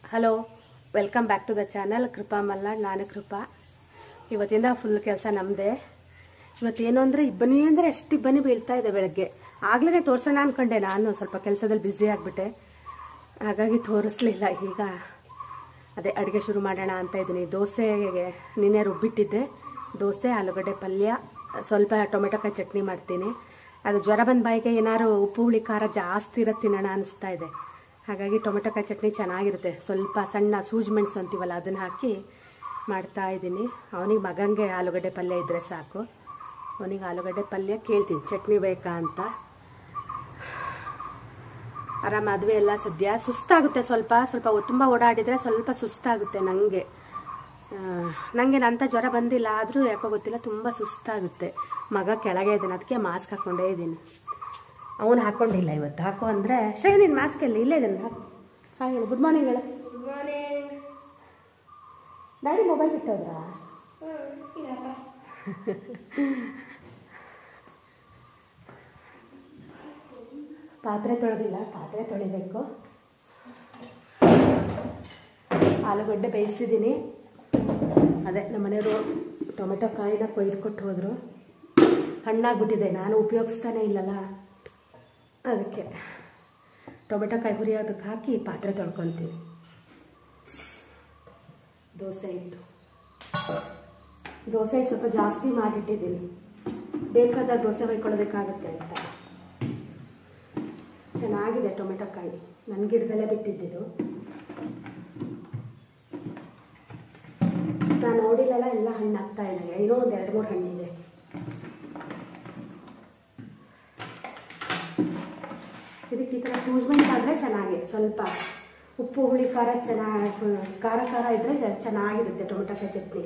Hello welcome back to the channel Krupa Malnad ನಾನು ಕೃಪಾ ಇವತ್ತಿಂದ full ಕೆಲಸ ನಮ್ಮದೇ ಇವತ್ತೇನು ಅಂದರೆ ಇಬ್ಬನಿ ಅಂದರೆ ಎಷ್ಟು ಇಬ್ಬನಿ ಬೀಳ್ತಾ ಇದೆ ಬೆಳಗ್ಗೆ ಆಗ್ಲೇ ತೋರ್ಸೋಣ ಅನ್ಕೊಂಡೆ ನಾನು ಸ್ವಲ್ಪ ಕೆಲಸದಲ್ಲಿ ಬ್ಯುಸಿ ಆಗಿಬಿಟ್ಟೆ ಹಾಗಾಗಿ ತೋರಿಸ್ಲಿಲ್ಲ ಈಗ ಅದೇ ಅಡುಗೆ ಶುರು ಮಾಡೋಣ ಅಂತ ಇದ್ದೀನಿ ದೋಸೆಗೆ ನಿನ್ನೆ ರುಬ್ಬಿಟ್ಟಿದ್ದೆ ದೋಸೆ ಆಲೂಗಡ್ಡೆ ಪಲ್ಯ ಸ್ವಲ್ಪ ಟೊಮೆಟೊಕಾಯಿ ಚಟ್ನಿ ಮಾಡ್ತೀನಿ ಅದು ಜ್ವರ ಬಂದ ಬಾಯಿಗೆ ಏನಾದ್ರು ಉಪ್ಪು ಹುಳಿ ಖಾರ ಜಾಸ್ತಿ ಇರೋದು ತಿನ್ನೋಣ ಅನಿಸ್ತಾ ಇದೆ ಹಾಗಾಗಿ ಟೊಮೆಟೊಕಾಯಿ ಚಟ್ನಿ ಚೆನ್ನಾಗಿರುತ್ತೆ ಸ್ವಲ್ಪ ಸಣ್ಣ ಸೂಜಿ ಮೆಣಸು ಅಂತೀವಲ್ಲ ಅದನ್ನು ಹಾಕಿ ಮಾಡ್ತಾ ಇದ್ದೀನಿ ಅವನಿಗೆ ಮಗನಿಗೆ ಆಲೂಗಡ್ಡೆ ಪಲ್ಯ ಇದ್ದರೆ ಸಾಕು ಅವನಿಗೆ ಆಲೂಗಡ್ಡೆ ಪಲ್ಯ ಕೇಳ್ತೀನಿ ಚಟ್ನಿ ಬೇಕಾ ಅಂತ ಆರಾಮ ಮದುವೆ ಎಲ್ಲ ಸದ್ಯ ಸುಸ್ತಾಗುತ್ತೆ ಸ್ವಲ್ಪ ಸ್ವಲ್ಪ ತುಂಬ ಓಡಾಡಿದರೆ ಸ್ವಲ್ಪ ಸುಸ್ತಾಗುತ್ತೆ ನನಗೆ ನನಗೆ ನಂತ ಜ್ವರ ಬಂದಿಲ್ಲ ಆದರೂ ಯಾಕೋ ಗೊತ್ತಿಲ್ಲ ತುಂಬ ಸುಸ್ತಾಗುತ್ತೆ ಮಗ ಕೆಳಗೆ ಇದ್ದಾನೆ ಅದಕ್ಕೆ ಮಾಸ್ಕ್ ಹಾಕ್ಕೊಂಡೇ ಇದ್ದೀನಿ ಅವನು ಹಾಕ್ಕೊಂಡಿಲ್ಲ ಇವತ್ತು ಹಾಕೋ ಅಂದರೆ ಶ್ರೇ ನೀನು ಮಾಸ್ಕ್ ಎಲ್ಲಿ ಇಲ್ಲೇ ಇದ್ದಾನೆ ಹಾಕು ಹಾಗೆ ಹೇಳು ಗುಡ್ ಮಾರ್ನಿಂಗ್ ಹೇಳು ಡ್ಯಾಡಿ ಮೊಬೈಲ್ ಬಿಟ್ಟೋದ್ರಾ ಪಾತ್ರೆ ತೊಳೆದಿಲ್ಲ ಪಾತ್ರೆ ತೊಳಿಬೇಕು ಆಲೂಗಡ್ಡೆ ಬೇಯಿಸಿದ್ದೀನಿ ಅದೇ ನಮ್ಮ ಮನೆಯವರು ಟೊಮೆಟೊ ಕಾಯಿನ ಕೊಯ್ದು ಕೊಟ್ಟು ಹೋದರು ಹಣ್ಣಾಗ್ಬಿಟ್ಟಿದೆ ನಾನು ಉಪಯೋಗಿಸ್ತಾನೆ ಇಲ್ಲಲ್ಲ ಅದಕ್ಕೆ ಟೊಮೆಟೊ ಕಾಯಿ ಹುರಿಯೋದಕ್ಕೆ ಹಾಕಿ ಪಾತ್ರೆ ತೊಳ್ಕೊತೀನಿ ದೋಸೆ ಹಿಟ್ಟು ದೋಸೆ ಹಿಟ್ಟು ಸ್ವಲ್ಪ ಜಾಸ್ತಿ ಮಾಡಿಟ್ಟಿದ್ದೀನಿ ಬೇಕಾದ ದೋಸೆ ಹೊಯ್ಕೊಳ್ಳೋದಕ್ಕಾಗುತ್ತೆ ಅಂತ ಚೆನ್ನಾಗಿದೆ ಟೊಮೆಟೊ ಕಾಯಿ ನನ್ನ ಗಿಡದಲ್ಲೇ ಬಿಟ್ಟಿದ್ದಿದ್ದು ನಾನು ನೋಡಿಲ್ಲಲ್ಲ ಎಲ್ಲ ಹಣ್ಣು ಆಗ್ತಾ ಇದೆ ಏನೋ ಒಂದು ಎರಡು ಮೂರು ಹಣ್ಣಿದೆ ಇದಕ್ಕೆ ಈ ಥರ ಸೂಜ್ಮೆಂಟ್ ಆದರೆ ಚೆನ್ನಾಗಿ ಸ್ವಲ್ಪ ಉಪ್ಪು ಹುಳಿ ಖಾರ ಚೆನ್ನಾಗಿ ಖಾರ ಖಾರ ಇದ್ದರೆ ಚೆನ್ನಾಗಿರುತ್ತೆ ಟೊಮೆಟೊ ಕಾಯಿ ಚಟ್ನಿ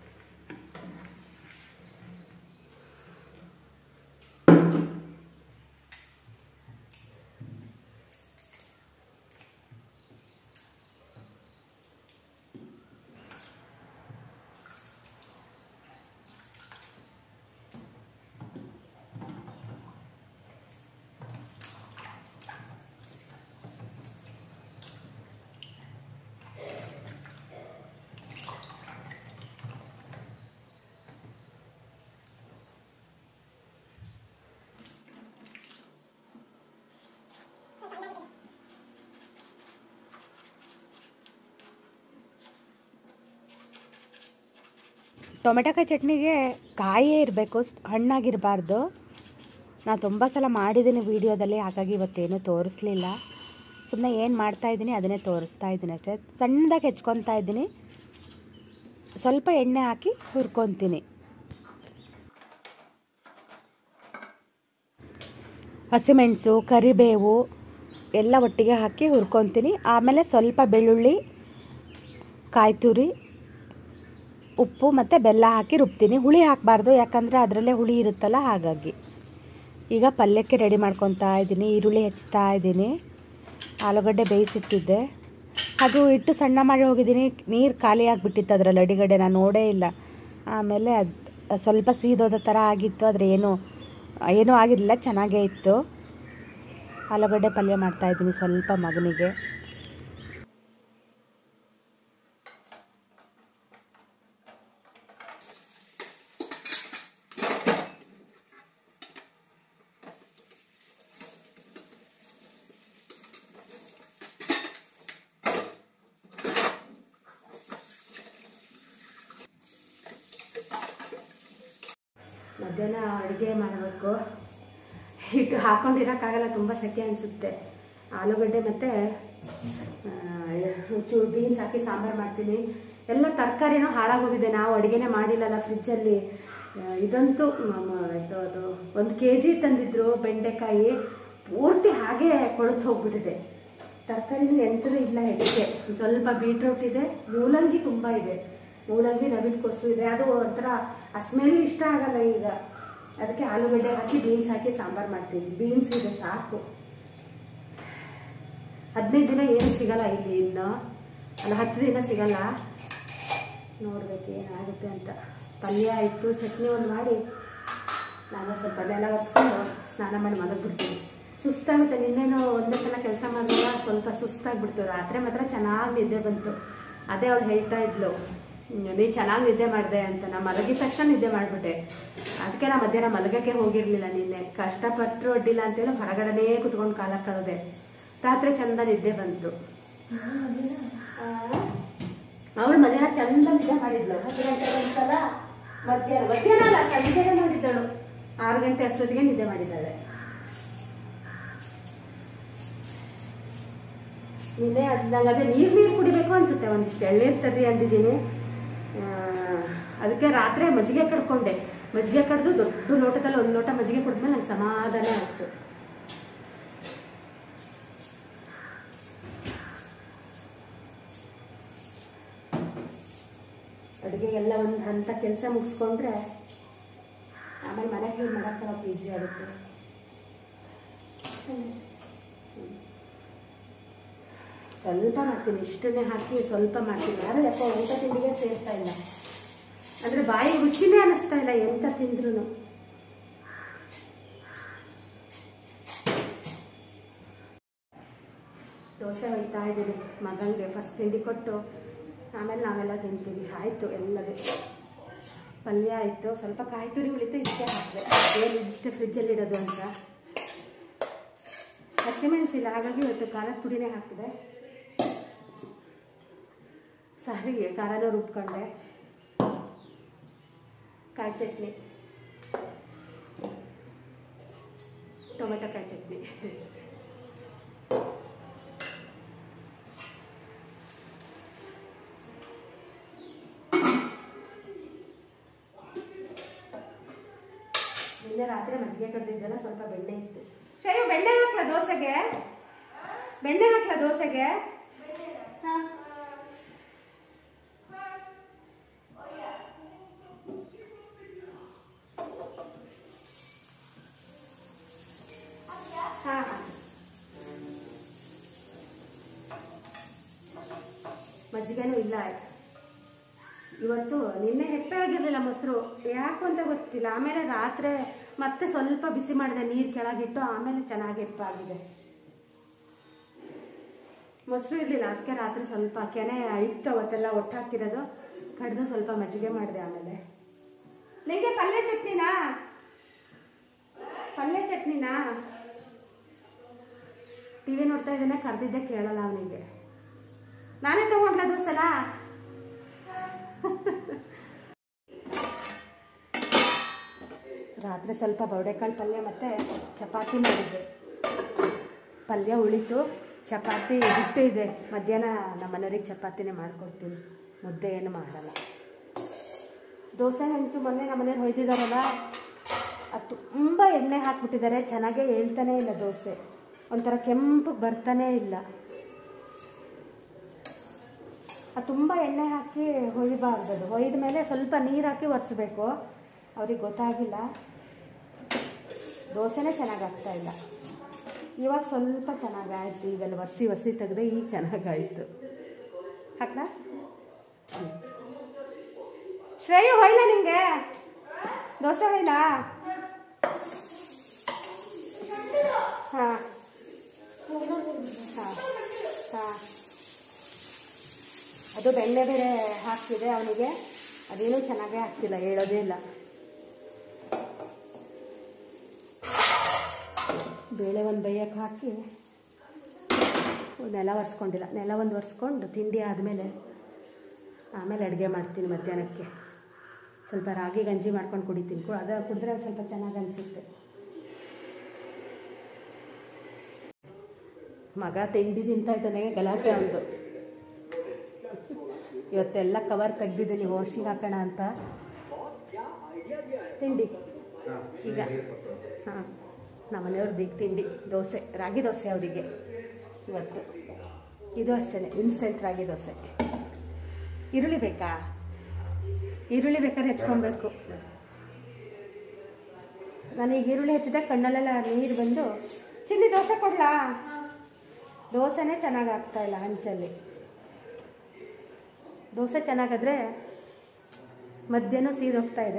ಟೊಮೆಟೊಕಾಯಿ ಚಟ್ನಿಗೆ ಕಾಯೇ ಇರಬೇಕು ಹಣ್ಣಾಗಿರಬಾರ್ದು ನಾನು ತುಂಬ ಸಲ ಮಾಡಿದ್ದೀನಿ ವೀಡಿಯೋದಲ್ಲಿ ಹಾಗಾಗಿ ಇವತ್ತೇನು ತೋರಿಸ್ಲಿಲ್ಲ ಸುಮ್ಮನೆ ಏನು ಮಾಡ್ತಾ ಇದ್ದೀನಿ ಅದನ್ನೇ ತೋರಿಸ್ತಾ ಇದ್ದೀನಿ ಅಷ್ಟೇ ಸಣ್ಣದಾಗಿ ಹೆಚ್ಕೊತಾ ಇದ್ದೀನಿ ಸ್ವಲ್ಪ ಎಣ್ಣೆ ಹಾಕಿ ಹುರ್ಕೊತೀನಿ ಹಸಿಮೆಣಸು ಕರಿಬೇವು ಎಲ್ಲ ಒಟ್ಟಿಗೆ ಹಾಕಿ ಹುರ್ಕೊತೀನಿ ಆಮೇಲೆ ಸ್ವಲ್ಪ ಬೆಳ್ಳುಳ್ಳಿ ಕಾಯಿ ತುರಿ ಉಪ್ಪು ಮತ್ತು ಬೆಲ್ಲ ಹಾಕಿ ರುಬ್ತೀನಿ ಹುಳಿ ಹಾಕಬಾರ್ದು ಯಾಕಂದರೆ ಅದರಲ್ಲೇ ಹುಳಿ ಇರುತ್ತಲ್ಲ ಹಾಗಾಗಿ ಈಗ ಪಲ್ಯಕ್ಕೆ ರೆಡಿ ಮಾಡ್ಕೊತಾ ಇದ್ದೀನಿ ಈರುಳ್ಳಿ ಹೆಚ್ಚ್ತಾ ಇದ್ದೀನಿ ಆಲೂಗಡ್ಡೆ ಬೇಯಿಸಿಟ್ಟಿದ್ದೆ ಅದು ಇಟ್ಟು ಸಣ್ಣ ಮಾಡಿ ಹೋಗಿದ್ದೀನಿ ನೀರು ಖಾಲಿ ಆಗಿಬಿಟ್ಟಿತ್ತು ಅದರಲ್ಲಿ ಅಡಿಗಡೆ ನಾನು ನೋಡೇ ಇಲ್ಲ ಆಮೇಲೆ ಅದು ಸ್ವಲ್ಪ ಸೀದೋದ ಥರ ಆಗಿತ್ತು ಆದರೆ ಏನೂ ಏನೂ ಆಗಿರಲಿಲ್ಲ ಚೆನ್ನಾಗೇ ಇತ್ತು ಆಲೂಗಡ್ಡೆ ಪಲ್ಯ ಮಾಡ್ತಾಯಿದ್ದೀನಿ ಸ್ವಲ್ಪ ಮಗನಿಗೆ ಮಧ್ಯಾಹ್ನ ಅಡುಗೆ ಮಾಡಬೇಕು ಹಿಟ್ಟು ಹಾಕೊಂಡಿರೋಕ್ಕಾಗಲ್ಲ ತುಂಬ ಸೆಕೆ ಅನಿಸುತ್ತೆ ಆಲೂಗಡ್ಡೆ ಮತ್ತು ಚೂರು ಬೀನ್ಸ್ ಹಾಕಿ ಸಾಂಬಾರು ಮಾಡ್ತೀನಿ ಎಲ್ಲ ತರಕಾರಿನೂ ಹಾಳಾಗೋಗಿದೆ ನಾವು ಅಡುಗೆನೇ ಮಾಡಿಲ್ಲಲ್ಲ ಫ್ರಿಜ್ಜಲ್ಲಿ ಇದಂತೂ ಇದು ಅದು ಒಂದು ಕೆ ಜಿ ತಂದಿದ್ರು ಬೆಂಡೆಕಾಯಿ ಪೂರ್ತಿ ಹಾಗೆ ಕೊಳತು ಹೋಗ್ಬಿಟ್ಟಿದೆ ತರಕಾರಿನೂ ಎಂಥದೂ ಇಲ್ಲ ಹೆಚ್ಚಿಗೆ ಸ್ವಲ್ಪ ಬೀಟ್ರೂಟ್ ಇದೆ ಮೂಲಂಗಿ ತುಂಬ ಇದೆ ಮೂಲಂಗಿ ನವಿಲು ಕೊಸು ಇದೆ ಅದು ಒಂಥರ ಆ ಸ್ಮೆಲ್ ಇಷ್ಟ ಆಗಲ್ಲ ಈಗ ಅದಕ್ಕೆ ಆಲೂಗಡ್ಡೆ ಹಾಕಿ ಬೀನ್ಸ್ ಹಾಕಿ ಸಾಂಬಾರು ಮಾಡ್ತೀನಿ ಬೀನ್ಸ್ ಇದೆ ಸಾಕು ಹದಿನೈದು ದಿನ ಏನು ಸಿಗಲ್ಲ ಇಲ್ಲಿ ಇನ್ನು ಅಲ್ಲ ಹತ್ತು ದಿನ ಸಿಗಲ್ಲ ನೋಡ್ಬೇಕು ಏನಾಗುತ್ತೆ ಅಂತ ಪಲ್ಯ ಆಯಿತು ಚಟ್ನಿ ಒಂದು ಮಾಡಿ ನಾನು ಸ್ವಲ್ಪ ನೆಲ ಒರೆಸ್ಕೊಂಡು ಸ್ನಾನ ಮಾಡಿ ಮಲಗಿಬಿಡ್ತೀನಿ ಸುಸ್ತಾಗುತ್ತೆ ನಿನ್ನೇನು ಒಂದೇ ಸಲ ಕೆಲಸ ಮಾಡಿದಾಗ ಸ್ವಲ್ಪ ಸುಸ್ತಾಗ್ಬಿಡ್ತು ರಾತ್ರಿ ಮಾತ್ರ ಚೆನ್ನಾಗಿ ನಿದ್ದೆ ಬಂತು ಅದೇ ಅವಳು ಹೇಳ್ತಾ ಇದ್ಲು ಹ್ಮ್, ನೀ ಚೆನ್ನಾಗಿ ನಿದ್ದೆ ಮಾಡಿದೆ ಅಂತ ನಾ ಮಲಗಿದ ತಕ್ಷಣ ನಿದ್ದೆ ಮಾಡ್ಬಿಟ್ಟೆ ಅದಕ್ಕೆ ನಾ ಮಧ್ಯಾಹ್ನ ಮಲಗಕ್ಕೆ ಹೋಗಿರ್ಲಿಲ್ಲ ನಿನ್ನೆ ಕಷ್ಟಪಟ್ಟರು ಅಡ್ಡಿಲ್ಲ ಅಂತೇಳಿ ಹೊರಗಡೆನೇ ಕುತ್ಕೊಂಡು ಕಾಲ ಕಳೆದೆ ರಾತ್ರಿ ಚಂದ ನಿದ್ದೆ ಬಂತು ಅವಳು ಮಧ್ಯಾಹ್ನ ಚಂದ ನಿದ್ದೆ ಮಾಡಿದ್ಲು ಹತ್ತು ಗಂಟೆ ಒಂದ್ಸಲ ಮಧ್ಯಾಹ್ನ ಮಧ್ಯಾಹ್ನ ಅಲ್ಲ ಸಂಜೆನೆ ಮಾಡಿದ್ದಳು ಆರು ಗಂಟೆ ಅಷ್ಟೊತ್ತಿಗೆ ನಿದ್ದೆ ಮಾಡಿದ್ದಾಳೆ ನಿನ್ನೆ ಅದು ನಂಗೆ ಅದೇ ನೀರು ನೀರು ಕುಡಿಬೇಕು ಅನ್ಸುತ್ತೆ ಒಂದಿಷ್ಟು ಎಳ್ನೀರು ತರ್ರಿ ಅಂದಿದ್ದೀನಿ ಆ, ಅದಕ್ಕೆ ರಾತ್ರಿ ಮಜ್ಜಿಗೆ ಕಡ್ಕೊಂಡೆ ಮಜ್ಜಿಗೆ ಕಡ್ದು ದೊಡ್ಡ ಲೋಟದಲ್ಲಿ ಒಂದು ಲೋಟ ಮಜ್ಜಿಗೆ ಕುಡಿದ್ಮೇಲೆ ನಂಗೆ ಸಮಾಧಾನ ಆಯ್ತು ಅಡುಗೆಗೆಲ್ಲ ಒಂದು ಹಂತ ಕೆಲಸ ಮುಗಿಸ್ಕೊಂಡ್ರೆ ಆಮೇಲೆ ಮನೆ ಕ್ಲೀನ್ ಮಾಡೋಕೆ ಸ್ವಲ್ಪ ಈಸಿ ಆಗುತ್ತೆ ಸ್ವಲ್ಪ ಮಾಡ್ತೀನಿ ಇಷ್ಟನ್ನೇ ಹಾಕಿ ಸ್ವಲ್ಪ ಮಾಡ್ತೀನಿ ಯಾರು ಯಾಕೋ ಊಟ ತಿಂಡಿಗೆ ಸೇರ್ತಾ ಇಲ್ಲ ಅಂದ್ರೆ ಬಾಯಿ ರುಚಿನೇ ಅನಿಸ್ತಾ ಇಲ್ಲ ಎಂತ ತಿಂದ್ರು ದೋಸೆ ಒಯ್ತಾ ಇದ್ದೀನಿ ಮಗಳಿಗೆ ಫಸ್ಟ್ ತಿಂಡಿ ಕೊಟ್ಟು ಆಮೇಲೆ ನಾವೆಲ್ಲ ತಿಂತೀವಿ ಆಯಿತು ಎಲ್ಲವೂ ಪಲ್ಯ ಆಯಿತು ಸ್ವಲ್ಪ ಕಾಯಿ ತುರಿ ಉಳಿತು ಇದಕ್ಕೆ ಹಾಕಿದೆ ಏನು ಇಷ್ಟೇ ಫ್ರಿಜ್ಜಲ್ಲಿ ಇಡೋದು ಅಂತ ಹಸಿಮೆಣಸಿಲ್ಲ ಹಾಗಾಗಿ ಇವತ್ತು ಖಾರದ ಪುಡಿನೇ ಹಾಕಿದೆ ಸಾರಿಗೆ ಖಾರನೂ ರುಬ್ಕೊಂಡೆ ಕಾಯಿ ಚಟ್ನಿ ಟೊಮೆಟೊ ಕಾಯಿ ಚಟ್ನಿ ನಿನ್ನೆ ರಾತ್ರಿ ಮಜ್ಜಿಗೆ ಕಡ್ದಿದ್ದೆಲ್ಲ ಸ್ವಲ್ಪ ಬೆಣ್ಣೆ ಇತ್ತು ಶ್ರೇಯು ಬೆಣ್ಣೆ ಹಾಕ್ಲಾ ದೋಸೆಗೆ ಬೆಣ್ಣೆ ಹಾಕ್ಲಾ ದೋಸೆಗೆ ಹಾ ಹಾ ಹಾ ಮಜ್ಜಿಗೆನೂ ಇಲ್ಲ ಇವತ್ತು ನಿನ್ನೆ ಹೆಪ್ಪೆ ಆಗಿರ್ಲಿಲ್ಲ ಮೊಸರು ಯಾಕು ಅಂತ ಗೊತ್ತಿಲ್ಲ ಆಮೇಲೆ ರಾತ್ರಿ ಮತ್ತೆ ಸ್ವಲ್ಪ ಬಿಸಿ ಮಾಡಿದೆ ನೀರು ಕೆಳಗಿಟ್ಟು ಆಮೇಲೆ ಚೆನ್ನಾಗಿ ಹೆಪ್ಪಾಗಿದೆ ಮೊಸರು ಇರಲಿಲ್ಲ ಅದಕ್ಕೆ ರಾತ್ರಿ ಸ್ವಲ್ಪ ಕೆನೆ ಇಟ್ಟು ಅವತ್ತೆಲ್ಲ ಒಟ್ಟು ಹಾಕಿರೋದು ಕಡ್ದು ಸ್ವಲ್ಪ ಮಜ್ಜಿಗೆ ಮಾಡಿದೆ ಆಮೇಲೆ ನಿಂಗೆ ಪಲ್ಯ ಚಟ್ನಿನಾ ಪಲ್ಯ ಚಟ್ನಿನಾ ಟಿವಿ ನೋಡ್ತಾ ಇದ್ದಾನೆ ಕರೆದಿದ್ದೆ ಕೇಳಲ್ಲ ಅವನಿಗೆ ನಾನೇ ತಗೊಂಡ್ಲ ದೋಸೆಲ ರಾತ್ರಿ ಸ್ವಲ್ಪ ಬೌಡೆಕಾಳು ಪಲ್ಯ ಮತ್ತು ಚಪಾತಿ ಮಾಡಿದ್ದೆ ಪಲ್ಯ ಉಳಿತು ಚಪಾತಿ ಹಿಟ್ಟು ಇದೆ ಮಧ್ಯಾಹ್ನ ನಮ್ಮ ಮನೆಯವ್ರಿಗೆ ಚಪಾತಿನೇ ಮಾಡಿಕೊಡ್ತೀನಿ ಮುದ್ದೆ ಏನು ಮಾಡಲ್ಲ ದೋಸೆ ಹಂಚು ಮೊನ್ನೆ ನಮ್ಮ ಮನೇಲಿ ಹೊಯ್ದಿದ್ದಾರಲ್ಲ ಅದು ತುಂಬ ಎಣ್ಣೆ ಹಾಕ್ಬಿಟ್ಟಿದ್ದಾರೆ ಚೆನ್ನಾಗೇ ಹೇಳ್ತಾನೆ ಇಲ್ಲ ದೋಸೆ ಒಂಥರ ಕೆಂಪು ಬರ್ತಾನೇ ಇಲ್ಲ ಅದು ತುಂಬ ಎಣ್ಣೆ ಹಾಕಿ ಹೊಯ್ಬಾರ್ದು ಅದು ಹೊಯ್ದ ಮೇಲೆ ಸ್ವಲ್ಪ ನೀರು ಹಾಕಿ ಒರೆಸ್ಬೇಕು ಅವ್ರಿಗೆ ಗೊತ್ತಾಗಿಲ್ಲ ದೋಸೆನೇ ಚೆನ್ನಾಗಿ ಆಗ್ತಾ ಇಲ್ಲ ಇವಾಗ ಸ್ವಲ್ಪ ಚೆನ್ನಾಗಾಯ್ತು ಈಗೆಲ್ಲ ಒರೆಸಿ ಒರೆಸಿ ತೆಗೆದೆ ಈಗ ಚೆನ್ನಾಗಾಯ್ತು ಹಾಕ್ಲಾ ಹ್ಮ್. ಶ್ರೇಯು ಹೊಯ್ಲ ನಿಂಗೆ ದೋಸೆ ಹೊಯ್ಲಾ ಹಾಂ ಹಾಂ ಹಾಂ ಅದು ಬೆಣ್ಣೆ ಬೇರೆ ಹಾಕ್ತಿದೆ ಅವನಿಗೆ ಅದೇನೂ ಚೆನ್ನಾಗೇ ಆಗ್ತಿಲ್ಲ ಹೇಳೋದೇ ಇಲ್ಲ ಬೇಳೆ ಒಂದು ಬೇಯಕ್ಕೆ ಹಾಕಿ ನೆಲ ಒರೆಸ್ಕೊಂಡಿಲ್ಲ ನೆಲ ಒಂದು ಒರೆಸ್ಕೊಂಡು ತಿಂಡಿ ಆದಮೇಲೆ ಆಮೇಲೆ ಅಡುಗೆ ಮಾಡ್ತೀನಿ ಮಧ್ಯಾಹ್ನಕ್ಕೆ ಸ್ವಲ್ಪ ರಾಗಿ ಗಂಜಿ ಮಾಡ್ಕೊಂಡು ಕುಡಿತೀನಿ ಕು- ಅದು ಕುಡಿದ್ರೆ ಒಂದ್ ಸ್ವಲ್ಪ ಚೆನ್ನಾಗಿ ಅನಿಸುತ್ತೆ ಮಗ ತಿಂಡಿ ತಿಂತಾ ಇದ್ದಾನೆ ಗಲಾಟೆ ಒಂದು ಇವತ್ತೆಲ್ಲ ಕವರ್ ತೆಗ್ದಿದ್ದೀನಿ ವಾಶಿಗೆ ಹಾಕೋಣ ಅಂತ ತಿಂಡಿ ಈಗ ಹಾಂ ನಮ್ಮ ಮನೆಯವ್ರದ್ದು ಈಗ ತಿಂಡಿ ದೋಸೆ ರಾಗಿ ದೋಸೆ ಅವರಿಗೆ ಇವತ್ತು ಇದು ಅಷ್ಟೇ ಇನ್ಸ್ಟೆಂಟ್ ರಾಗಿ ದೋಸೆ ಈರುಳ್ಳಿ ಬೇಕಾ ಈರುಳ್ಳಿ ಬೇಕಾದ್ರೆ ಹೆಚ್ಕೊಬೇಕು ನಾನೀಗ ಈರುಳ್ಳಿ ಹೆಚ್ಚಿದೆ ಕಣ್ಣಲ್ಲೆಲ್ಲ ನೀರು ಬಂದು ಚಿಲ್ಲಿ ದೋಸೆ ಕೊಡ್ಲಾ ದೋಸೆನೇ ಚೆನ್ನಾಗಿ ಆಗ್ತಾ ಇಲ್ಲ ಹಂಚಲ್ಲಿ ದೋಸೆ ಚೆನ್ನಾಗಾದ್ರೆ ಮಧ್ಯಾಹ್ನ ಸೀದೋಗ್ತಾ ಇದೆ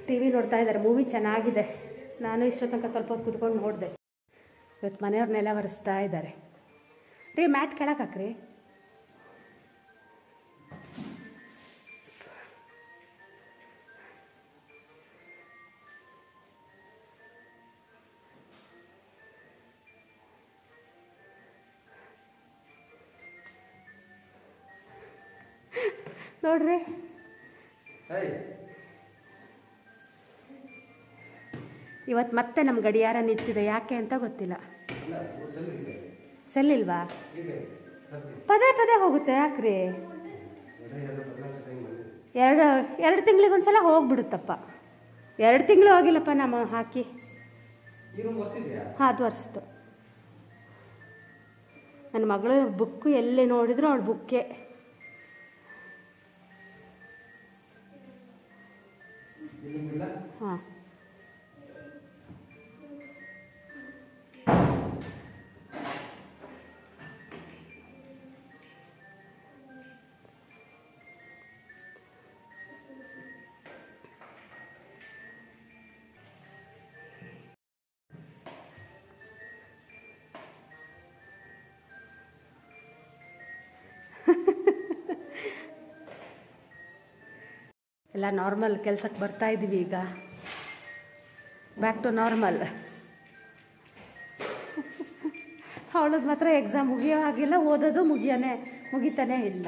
ಟಿ ವಿ ನೋಡ್ತಾ ಇದ್ದಾರೆ ಮೂವಿ ಚೆನ್ನಾಗಿದೆ ನಾನು ಇಷ್ಟೋ ತನಕ ಸ್ವಲ್ಪ ಹೊತ್ತು ಕುತ್ಕೊಂಡು ನೋಡಿದೆ ಇವತ್ತು ಮನೆಯವ್ರನ್ನೆಲ್ಲ ಒರೆಸ್ತಾ ಇದ್ದಾರೆ ರೀ ಮ್ಯಾಟ್ ಕೆಳಗೆ ಹಾಕ್ರಿ ನೋಡ್ರಿ ಇವತ್ತು ಮತ್ತೆ ನಮ್ಮ ಗಡಿಯಾರ ನಿಂತಿದೆ ಯಾಕೆ ಅಂತ ಗೊತ್ತಿಲ್ಲ ಸೆಲ್ ಇಲ್ವಾ ಪದೇ ಪದೇ ಹೋಗುತ್ತೆ ಯಾಕ್ರಿ ಎರಡು ಎರಡು ತಿಂಗಳಿಗೊಂದ್ಸಲ ಹೋಗ್ಬಿಡುತ್ತಪ್ಪ ಎರಡು ತಿಂಗಳು ಹೋಗಿಲ್ಲಪ್ಪ ನಮ್ಮ ಹಾಕಿ ಹಾಂ ಅದು ಒರೆಸ್ತು ನನ್ನ ಮಗಳು ಬುಕ್ಕು ಎಲ್ಲಿ ನೋಡಿದ್ರು ಅವಳು ಬುಕ್ಕೆ ಹಾಂ ಎಲ್ಲ ನಾರ್ಮಲ್ ಕೆಲಸಕ್ಕೆ ಬರ್ತಾ ಇದ್ದೀವಿ ಈಗ ಬ್ಯಾಕ್ ಟು ನಾರ್ಮಲ್ ಅವಳದು ಮಾತ್ರ ಎಕ್ಸಾಮ್ ಮುಗಿಯೋ ಆಗಿಲ್ಲ ಓದೋದು ಮುಗಿಯೋನೆ ಮುಗಿತಾನೇ ಇಲ್ಲ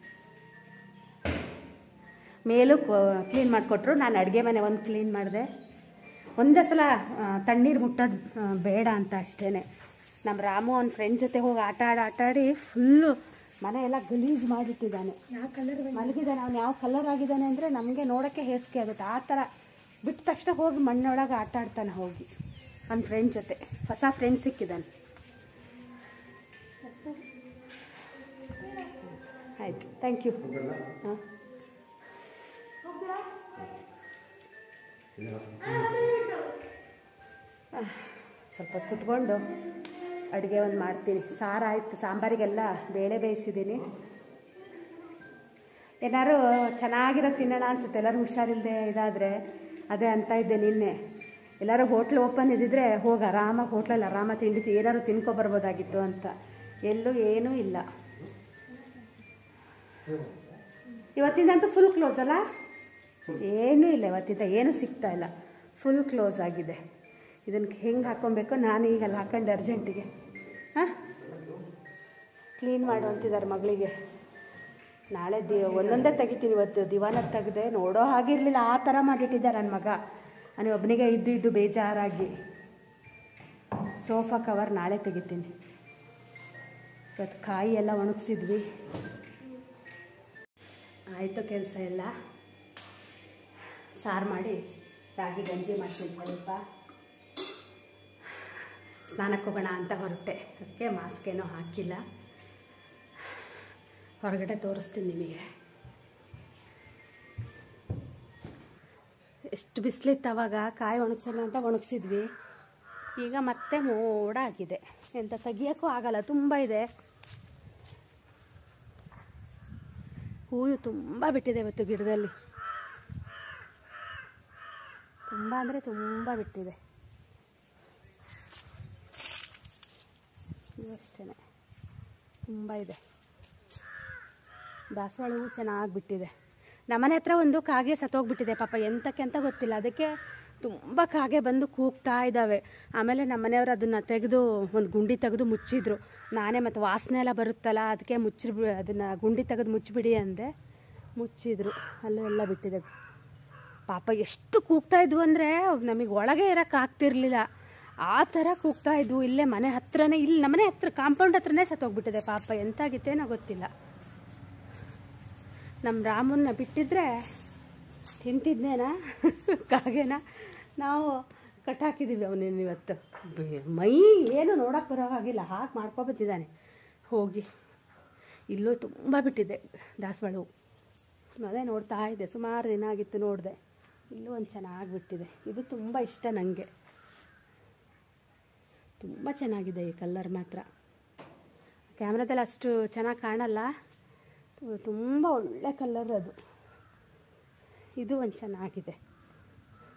ಮೇಲೂ ಕ್ಲೀನ್ ಮಾಡಿಕೊಟ್ರು ನಾನು ಅಡುಗೆ ಮನೆ ಒಂದು ಕ್ಲೀನ್ ಮಾಡಿದೆ ಒಂದೇ ಸಲ ಆ, ತಣ್ಣೀರು ಮುಟ್ಟೋದು ಆ, ಬೇಡ ಅಂತ ಅಷ್ಟೇ ನಮ್ಮ ರಾಮು ಅವ್ನ ಫ್ರೆಂಡ್ ಜೊತೆ ಹೋಗಿ ಆಟ ಆಡಿ ಆಟ ಆಡಿ ಫುಲ್ಲು ಮನೆ ಎಲ್ಲ ಗಲೀಜು ಮಾಡಿಟ್ಟಿದ್ದಾನೆ ಯಾವ ಕಲರ್ ಮಲಗಿದ್ದಾನೆ ಅವ್ನು ಯಾವ ಕಲರ್ ಆಗಿದ್ದಾನೆ ಅಂದರೆ ನಮಗೆ ನೋಡೋಕ್ಕೆ ಹೇಸಿಗೆ ಆಗುತ್ತೆ ಆ ಥರ ಬಿಟ್ಟ ತಕ್ಷಣ ಹೋಗಿ ಮಣ್ಣೊಳಗೆ ಆಟ ಆಡ್ತಾನೆ ಹೋಗಿ ಅವ್ನ ಫ್ರೆಂಡ್ ಜೊತೆ ಹೊಸ ಫ್ರೆಂಡ್ ಸಿಕ್ಕಿದ್ದಾನೆ ಆಯಿತು ಥ್ಯಾಂಕ್ ಯು ಹಾಂ ಸ್ವಲ್ಪ ಕುತ್ಕೊಂಡು ಅಡುಗೆ ಒಂದು ಮಾಡ್ತೀನಿ ಸಾರು ಆಯಿತು ಸಾಂಬಾರಿಗೆಲ್ಲ ಬೇಳೆ ಬೇಯಿಸಿದ್ದೀನಿ ಏನಾದ್ರು ಚೆನ್ನಾಗಿರೋ ತಿನ್ನೋಣ ಅನ್ಸುತ್ತೆ ಎಲ್ಲರೂ ಹುಷಾರಿಲ್ಲದೆ ಇದಾದರೆ ಅದೇ ಅಂತ ಇದ್ದೆ ನಿನ್ನೆ ಎಲ್ಲರೂ ಹೋಟ್ಲ್ ಓಪನ್ ಇದ್ದಿದ್ರೆ ಹೋಗಿ ಆರಾಮಾಗಿ ಹೋಟ್ಲಲ್ಲಿ ಆರಾಮಾಗಿ ತಿಂಡಿ ತಿ- ಏನಾದ್ರು ತಿನ್ಕೊಬರ್ಬೋದಾಗಿತ್ತು ಅಂತ ಎಲ್ಲೂ ಏನೂ ಇಲ್ಲ ಇವತ್ತಿಂದಂತೂ ಫುಲ್ ಕ್ಲೋಸ್ ಅಲ್ಲ ಏನೂ ಇಲ್ಲ ಇವತ್ತಿಂದ ಏನೂ ಸಿಗ್ತಾ ಇಲ್ಲ ಫುಲ್ ಕ್ಲೋಸ್ ಆಗಿದೆ ಇದನ್ನು ಹೆಂಗೆ ಹಾಕ್ಕೊಬೇಕು ನಾನು ಈಗ ಅಲ್ಲಿ ಹಾಕೊಂಡು ಅರ್ಜೆಂಟಿಗೆ ಹಾಂ ಕ್ಲೀನ್ ಮಾಡು ಅಂತಿದ್ದಾರೆ ಮಗಳಿಗೆ ನಾಳೆ ದಿ ಒಂದೊಂದೇ ತೆಗಿತೀನಿ ಇವತ್ತು ದಿವಾನ ತೆಗೆದೆ ನೋಡೋ ಹಾಗಿರಲಿಲ್ಲ ಆ ಥರ ಮಾಡಿಟ್ಟಿದ್ದೆ ನನ್ನ ಮಗ ನಾನು ಒಬ್ಬನಿಗೆ ಇದ್ದು ಇದ್ದು ಬೇಜಾರಾಗಿ ಸೋಫಾ ಕವರ್ ನಾಳೆ ತೆಗಿತೀನಿ ಇವತ್ತು ಕಾಯಿ ಎಲ್ಲ ಒಣಗಿಸಿದ್ವಿ ಆಯಿತು ಕೆಲಸ ಎಲ್ಲ ಸಾರು ಮಾಡಿ ರಾಗಿ ಗಂಜಿ ಮಾಡ್ತೀನಿ ಸ್ವಲ್ಪ ಸ್ನಾನಕ್ಕೆ ಹೋಗೋಣ ಅಂತ ಹೊರಟೆ ಅದಕ್ಕೆ ಮಾಸ್ಕ್ ಏನೋ ಹಾಕಿಲ್ಲ ಹೊರಗಡೆ ತೋರಿಸ್ತೀನಿ ನಿಮಗೆ ಎಷ್ಟು ಬಿಸಿಲಿತ್ತು ಅವಾಗ ಕಾಯಿ ಒಣಗ್ಸೋಣ ಅಂತ ಒಣಗಿಸಿದ್ವಿ ಈಗ ಮತ್ತೆ ಮೋಡ ಆಗಿದೆ ಎಂತ ತೆಗಿಯೋಕ್ಕೂ ಆಗಲ್ಲ ತುಂಬ ಇದೆ ಹೂವು ತುಂಬ ಬಿಟ್ಟಿದೆ ಇವತ್ತು ಗಿಡದಲ್ಲಿ ತುಂಬ ಅಂದರೆ ತುಂಬ ಬಿಟ್ಟಿದೆ ಇದು ಅಷ್ಟೇ ತುಂಬ ಇದೆ ದಾಸವಾಳ ಹೂವು ಚೆನ್ನಾಗಿ ಬಿಟ್ಟಿದೆ ನಮ್ಮನೆ ಹತ್ರ ಒಂದು ಕಾಗೆ ಸತ್ತೋಗ್ಬಿಟ್ಟಿದೆ ಪಾಪ ಎಂತಕ್ಕೆ ಅಂತ ಗೊತ್ತಿಲ್ಲ ಅದಕ್ಕೆ ತುಂಬ ಕಾಗೆ ಬಂದು ಕೂಗ್ತಾ ಇದ್ದಾವೆ ಆಮೇಲೆ ನಮ್ಮ ಮನೆಯವರು ಅದನ್ನು ತೆಗೆದು ಒಂದು ಗುಂಡಿ ತೆಗೆದು ಮುಚ್ಚಿದ್ರು ನಾನೇ ಮತ್ತು ವಾಸನೆ ಎಲ್ಲ ಬರುತ್ತಲ್ಲ ಅದಕ್ಕೆ ಮುಚ್ಚಿ ಅದನ್ನು ಗುಂಡಿ ತೆಗೆದು ಮುಚ್ಚಿಬಿಡಿ ಅಂದೆ ಮುಚ್ಚಿದ್ರು ಅಲ್ಲೂ ಎಲ್ಲ ಬಿಟ್ಟಿದೆ ಪಾಪ ಎಷ್ಟು ಕೂಗ್ತಾ ಇದ್ವು ಅಂದರೆ ನಮಗೆ ಒಳಗೆ ಇರೋಕ್ಕೆ ಆಗ್ತಿರ್ಲಿಲ್ಲ ಆ ಥರ ಕೂಗ್ತಾ ಇದ್ವು ಇಲ್ಲೇ ಮನೆ ಹತ್ರನೇ ಇಲ್ಲಿ ನಮ್ಮನೆ ಹತ್ರ ಕಾಂಪೌಂಡ್ ಹತ್ರನೇ ಸತ್ತೋಗ್ಬಿಟ್ಟಿದೆ ಪಾಪ ಎಂತಾಗಿತ್ತೇನೋ ಗೊತ್ತಿಲ್ಲ ನಮ್ಮ ರಾಮನ್ನ ಬಿಟ್ಟಿದ್ರೆ ತಿಂತಿದ್ನೇನಾ ಕಾಗೆನ ನಾವು ಕಟ್ಟಾಕಿದ್ದೀವಿ ಅವನೇನು ಇವತ್ತು ಬೆ- ಮೈ ಏನು ನೋಡೋಕೆ ಬರೋ ಹಾಗಿಲ್ಲ ಹಾಗೆ ಮಾಡ್ಕೊಬತ್ತಿದ್ದಾನೆ ಹೋಗಿ ಇಲ್ಲೂ ತುಂಬ ಬಿಟ್ಟಿದೆ ದಾಸವಾಳ ಹೂವು ಅದೇ ನೋಡ್ತಾ ಇದ್ದೆ ಸುಮಾರು ದಿನ ಆಗಿತ್ತು ನೋಡಿದೆ ಇಲ್ಲೂ ಒಂದು ಚೆನ್ನಾಗಿ ಬಿಟ್ಟಿದೆ ಇದು ತುಂಬ ಇಷ್ಟ ನನಗೆ ತುಂಬ ಚೆನ್ನಾಗಿದೆ ಈ ಕಲ್ಲರ್ ಮಾತ್ರ ಕ್ಯಾಮ್ರಾದಲ್ಲಿ ಅಷ್ಟು ಚೆನ್ನಾಗಿ ಕಾಣಲ್ಲ ತುಂಬ ಒಳ್ಳೆ ಕಲರ್ ಅದು ಇದು ಒಂದು ಚೆನ್ನಾಗಿದೆ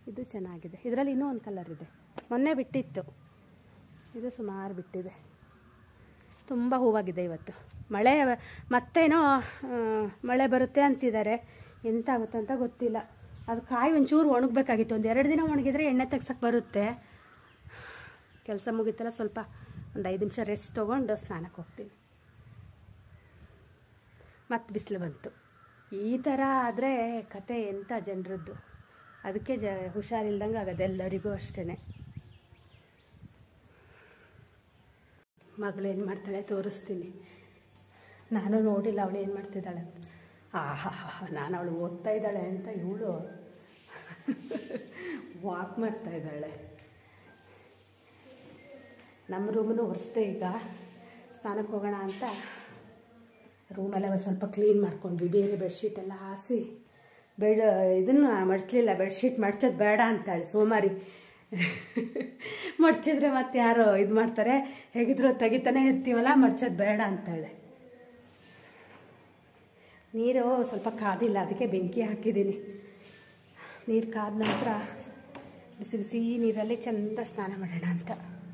ಇದು ಚೆನ್ನಾಗಿದೆ ಇದರಲ್ಲಿ ಇನ್ನೂ ಒಂದು ಕಲರ್ ಇದೆ ಮೊನ್ನೆ ಬಿಟ್ಟಿತ್ತು ಇದು ಸುಮಾರು ಬಿಟ್ಟಿದೆ ತುಂಬ ಹೂವಾಗಿದೆ ಇವತ್ತು ಮಳೆ ಮತ್ತೇನೋ ಆ, ಮಳೆ ಬರುತ್ತೆ ಅಂತಿದ್ದಾರೆ ಎಂತ ಆಗುತ್ತೆ ಅಂತ ಗೊತ್ತಿಲ್ಲ ಅದು ಕಾಯಿ ಒಂಚೂರು ಒಣಗಬೇಕಾಗಿತ್ತು ಒಂದು ಎರಡು ದಿನ ಒಣಗಿದ್ರೆ ಎಣ್ಣೆ ತೆಗ್ಸಕ್ಕೆ ಬರುತ್ತೆ ಕೆಲಸ ಮುಗಿತಲ್ಲ ಸ್ವಲ್ಪ ಒಂದು ಐದು ನಿಮಿಷ ರೆಸ್ಟ್ ತೊಗೊಂಡು ಸ್ನಾನಕ್ಕೆ ಹೋಗ್ತೀನಿ ಮತ್ತೆ ಬಿಸಿಲು ಬಂತು ಈ ಥರ ಆದರೆ ಕತೆ ಎಂಥ ಜನರದ್ದು ಅದಕ್ಕೆ ಜ ಹುಷಾರಿಲ್ದಂಗೆ ಆಗೋದು ಎಲ್ಲರಿಗೂ ಅಷ್ಟೇ ಮಗಳು ಏನು ಮಾಡ್ತಾಳೆ ತೋರಿಸ್ತೀನಿ ನಾನು ನೋಡಿಲ್ಲ ಅವಳು ಏನು ಮಾಡ್ತಿದ್ದಾಳೆ ಅಂತ ಆಹಾ ನಾನು ಅವಳು ಓದ್ತಾ ಇದ್ದಾಳೆ ಅಂತ ಇವಳು ವಾಕ್ ಮಾಡ್ತಾ ಇದ್ದಾಳೆ ನಮ್ಮ ರೂಮನ್ನು ಒರೆಸ್ದೆ ಈಗ ಸ್ನಾನಕ್ಕೆ ಹೋಗೋಣ ಅಂತ ರೂಮೆಲ್ಲ ಒಂದ್ ಸ್ವಲ್ಪ ಕ್ಲೀನ್ ಮಾಡ್ಕೊಂಡ್ವಿ ಬೇರೆ ಬೆಡ್ಶೀಟ್ ಎಲ್ಲ ಹಾಸಿ ಬೆಡ್ ಇದನ್ನು ಮಡ್ಚಲಿಲ್ಲ ಬೆಡ್ಶೀಟ್ ಮಡ್ಚೋದು ಬೇಡ ಅಂತಾಳೆ ಸೋಮಾರಿ ಮಡ್ಚಿದ್ರೆ ಮತ್ತೆ ಯಾರು ಇದು ಮಾಡ್ತಾರೆ ಹೇಗಿದ್ರು ತೆಗಿತಾನೆ ಇರ್ತೀವಲ್ಲ ಮಡ್ಚೋದು ಬೇಡ ಅಂತಾಳೆ ನೀರು ಸ್ವಲ್ಪ ಕಾದಿಲ್ಲ ಅದಕ್ಕೆ ಬೆಂಕಿ ಹಾಕಿದ್ದೀನಿ ನೀರು ಕಾದ ನಂತರ ಬಿಸಿ ಬಿಸಿ ನೀರಲ್ಲಿ ಚಂದ ಸ್ನಾನ ಮಾಡೋಣ ಅಂತ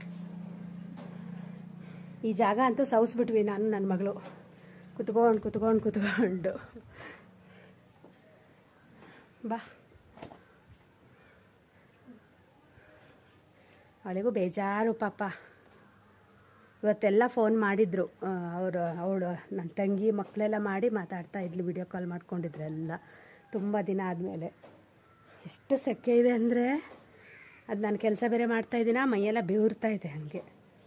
ಈ ಜಾಗ ಅಂತೂ ಸೌಸ್ಬಿಟ್ವಿ ನಾನು ನನ್ನ ಮಗಳು ಕುತ್ಕೊಂಡು ಕುತ್ಕೊಂಡು ಕುತ್ಕೊಂಡು ಬಾ ಅವಳಿಗೂ ಬೇಜಾರು ಪಾಪ ಇವತ್ತೆಲ್ಲ ಫೋನ್ ಮಾಡಿದ್ರು ಅವರು ಅವಳು ನನ್ನ ತಂಗಿ ಮಕ್ಕಳೆಲ್ಲ ಮಾಡಿ ಮಾತಾಡ್ತಾ ಇದ್ಲು ವಿಡಿಯೋ ಕಾಲ್ ಮಾಡ್ಕೊಂಡಿದ್ರು ಎಲ್ಲ ತುಂಬ ದಿನ ಆದಮೇಲೆ ಎಷ್ಟು ಸೆಕೆ ಇದೆ ಅಂದರೆ ಅದು ನಾನು ಕೆಲಸ ಬೇರೆ ಮಾಡ್ತಾ ಇದ್ದೀನ ಮೈಯೆಲ್ಲ ಬೆವರ್ತಾ ಇದೆ ಹಾಗೆ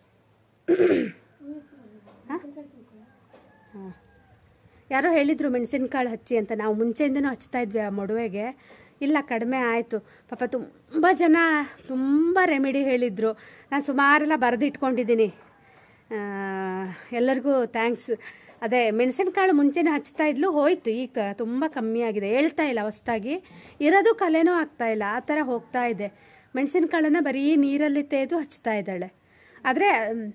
ಹಾಂ ಯಾರೋ ಹೇಳಿದರು ಮೆಣಸಿನ್ಕಾಳು ಹಚ್ಚಿ ಅಂತ ನಾವು ಮುಂಚೆಯಿಂದನೂ ಹಚ್ತಾ ಇದ್ವಿ ಆ ಮೊಡವೆಗೆ ಇಲ್ಲ ಕಡಿಮೆ ಆಯಿತು ಪಾಪ ತುಂಬ ಜನ ತುಂಬ ರೆಮಿಡಿ ಹೇಳಿದರು ನಾನು ಸುಮಾರೆಲ್ಲ ಬರೆದಿಟ್ಕೊಂಡಿದ್ದೀನಿ ಎಲ್ಲರಿಗೂ ಥ್ಯಾಂಕ್ಸ್ ಅದೇ ಮೆಣಸಿನ್ಕಾಳು ಮುಂಚೆನೇ ಹಚ್ತಾ ಇದ್ಲು ಹೋಯ್ತು ಈಗ ತುಂಬ ಕಮ್ಮಿ ಆಗಿದೆ ಹೇಳ್ತಾ ಇಲ್ಲ ಹೊಸ್ದಾಗಿ ಇರೋದು ಕಲೆನೂ ಆಗ್ತಾ ಇಲ್ಲ ಆ ಥರ ಹೋಗ್ತಾ ಇದೆ ಮೆಣಸಿನ್ಕಾಳನ್ನ ಬರೀ ನೀರಲ್ಲಿ ತೆಗೆದು ಹಚ್ತಾ ಇದ್ದಾಳೆ ಆದರೆ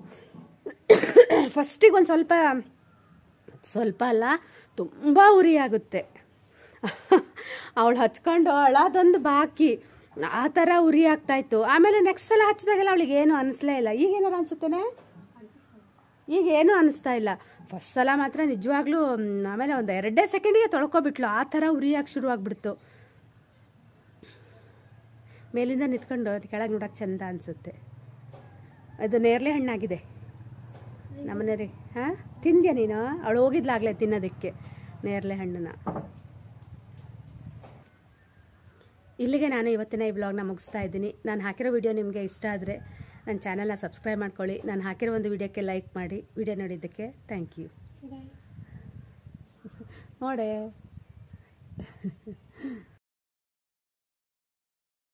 ಫಸ್ಟಿಗೆ ಒಂದು ಸ್ವಲ್ಪ ಸ್ವಲ್ಪ ಅಲ್ಲ ತುಂಬ ಉರಿ ಆಗುತ್ತೆ ಅವಳು ಹಚ್ಕೊಂಡು ಅಳೋದೊಂದು ಬಾಕಿ ಆ ಥರ ಉರಿ ಆಗ್ತಾಯಿತ್ತು ಆಮೇಲೆ ನೆಕ್ಸ್ಟ್ ಸಲ ಹಚ್ಚಿದಾಗೆಲ್ಲ ಅವಳಿಗೆ ಏನು ಅನಿಸ್ಲೇ ಇಲ್ಲ ಈಗ ಏನಾರು ಅನ್ಸುತ್ತೇನೆ ಈಗ ಏನೂ ಅನಿಸ್ತಾ ಇಲ್ಲ ಫಸ್ಟ್ ಸಲ ಮಾತ್ರ ನಿಜವಾಗ್ಲೂ ಮ್, ಆಮೇಲೆ ಒಂದು ಎರಡೇ ಸೆಕೆಂಡಿಗೆ ತೊಳ್ಕೊಬಿಟ್ಲು ಆ ಥರ ಉರಿಯಾಗಿ ಶುರುವಾಗ್ಬಿಡ್ತು ಮೇಲಿಂದ ನಿಂತ್ಕೊಂಡು ಕೆಳಗೆ ನೋಡೋಕೆ ಚಂದ ಅನಿಸುತ್ತೆ ಅದು ನೇರಳೆ ಹಣ್ಣಾಗಿದೆ ನಮ್ಮನೆಯವ್ರಿಗೆ ಹಾಂ ತಿಂದ್ಯಾ ನೀನು ಅವಳು ಹೋಗಿದ್ಲಾಗ್ಲೇ ತಿನ್ನೋದಕ್ಕೆ ನೇರಳೆ ಹಣ್ಣನ್ನ ಇಲ್ಲಿಗೆ ನಾನು ಇವತ್ತಿನ ಈ ವ್ಲಾಗ್ನ ಮುಗಿಸ್ತಾ ಇದ್ದೀನಿ ನಾನು ಹಾಕಿರೋ ವಿಡಿಯೋ ನಿಮಗೆ ಇಷ್ಟ ಆದರೆ ನನ್ನ ಚಾನಲ್ನ ಸಬ್ಸ್ಕ್ರೈಬ್ ಮಾಡ್ಕೊಳ್ಳಿ ನಾನು ಹಾಕಿರೋ ಒಂದು ವಿಡಿಯೋಕ್ಕೆ ಲೈಕ್ ಮಾಡಿ ವಿಡಿಯೋ ನೋಡಿದ್ದಕ್ಕೆ ಥ್ಯಾಂಕ್ ಯು ನೋಡೆ